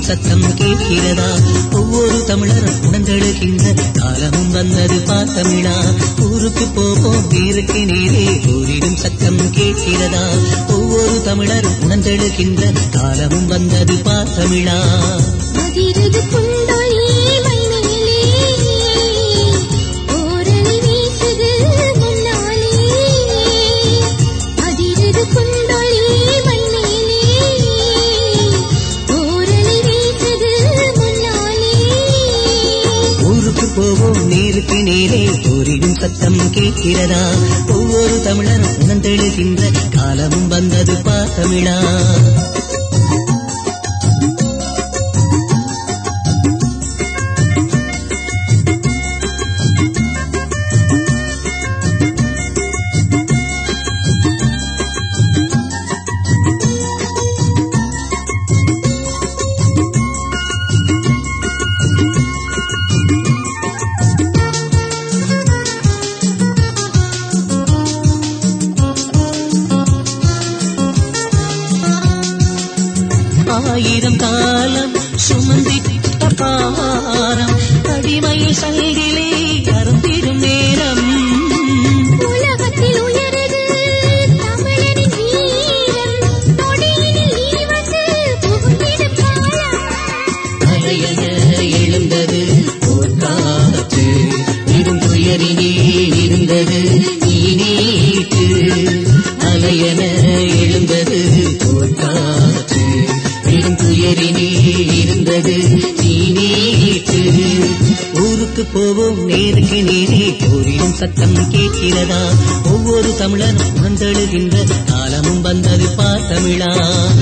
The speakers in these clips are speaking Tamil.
சத்தம் கேட்கிறதா ஒவ்வொரு தமிழரும் உணர்ந்தெழுகின்ற காலமும் வந்தது பார்த்தமிழா ஊருக்கு போவோம் நீருக்கு நீரே கூறிடும் சத்தம் கேட்கிறதா ஒவ்வொரு தமிழரும் உணர்ந்தெழுகின்ற காலமும் வந்தது பார்த்தமிழா அதிரது குண்டொலி மைமேலே ஓரணி வீசுது முன்னாலே அதிரது குண்டொலி மைமேலே ஓரணி வீசுது முன்னாலே ஊருக்கு போவோம் நீருக்கு நேரே கூறிடும் சத்தம் கேட்கிறதா ஒவ்வொரு தமிழரும் உணர்ந்தெழுகின்ற காலமும் வந்தது பார்த்தமிழா ஆயிரம் காலம் சுமந்திட்ட பாரம் அடிமையில் சங்கிலே அருந்திடும் நேரம் உலகத்தில் உயரது தமிழனின் வீரம் நொடியினில் நீ வந்து புகுந்திடும் காலம் அலையென எழுந்தது போர்க்காற்று இடும் துயரினே இருந்தது நீ நீட்டு அலையென எழுந்தது போர்க்காற்று இடும் துயரினே இருந்தது நீ நீட்டு ஊருக்கு போவோம் நேருக்கு நேரே கூறிடும் சத்தம் கேட்கிறதா ஒவ்வொரு தமிழனும் உணர்ந்தெழுகின்ற காலமும் வந்தது பார்த்தமிழா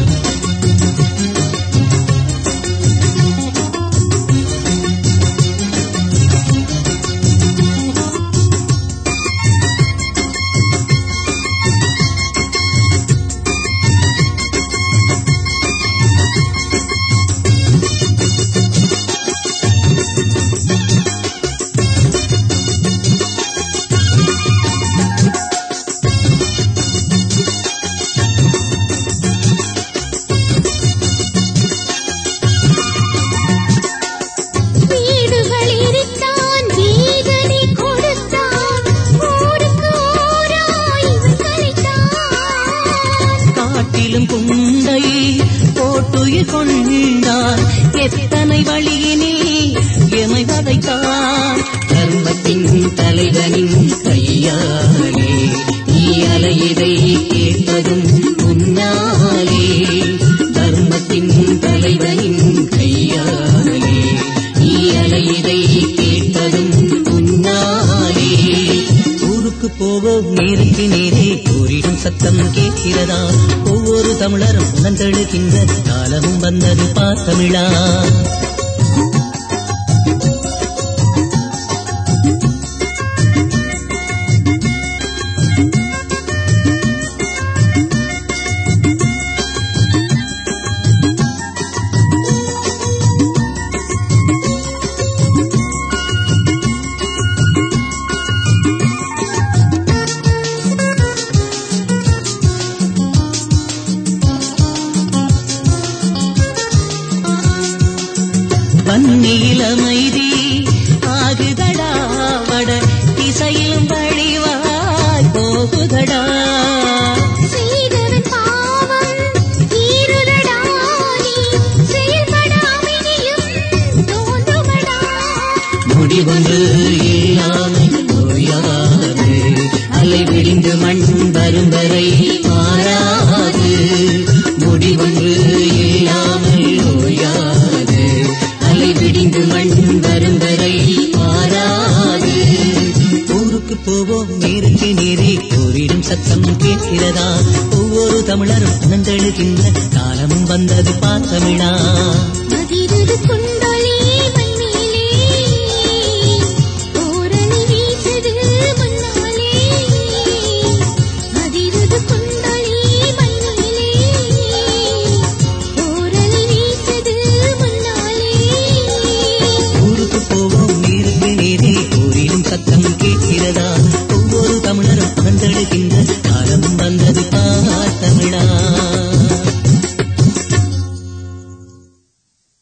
வீடுகள் எரித்தான் வேதனை கொடுத்தான் ஊருக்கு ஊராய் இவன் கரைத்தான் காட்டிலும் குண்டை போட்டுயிர் கொண்டார் எத்தனை வழியினே எமை வதைத்தான் தர்மத்தின் தலைவனின் கையாலே நீ அலையிதை கேட்பதும் முன்னாலே தர்மத்தின் தலைவனின் கையாலே நீ அலையிதை கேட்பதும் முன்னாலே ஊருக்கு போவோம் நேருக்கு நேரே கூறிடும் சத்தம் கேட்கிறதா ஒவ்வொரு தமிழரும் உணர்ந்தெழுகின்ற காலமும் வந்தது பார்த்தமிழா வன்னியில் அமைதி ஆகுதடா வட திசையிலும் வழிவாய் போகுதடா செய்தவன் பாவம் தீருதடா நீ செயல்படாமினியும் தோன்றுமடா முடிவொன்று இல்லாமல் ஓயாது அலை விடிந்து மண் வரும் வரை மாறாது முடிவொன்று இல்லாமல் ஓயாது அலை விடிந்து மண் வரும் வரை மாறாது ஊருக்கு போவோம் நேருக்கு நேரே கூறிடும் சத்தம் கேட்கிறதா ஒவ்வொரு தமிழரும் உணர்ந்தெழுகின்ற காலமும் வந்தது பார்த்தமிழா அதிரது குண்டொலி மைமேலே ஓரணி வீசுது முன்னாலே அதிரது குண்டொலி மைமேலே ஓரணி வீசுது முன்னாலே ஊருக்கு போவோம் நேருக்கு நேரே கூறிடும் சத்தம் கேட்கிறதா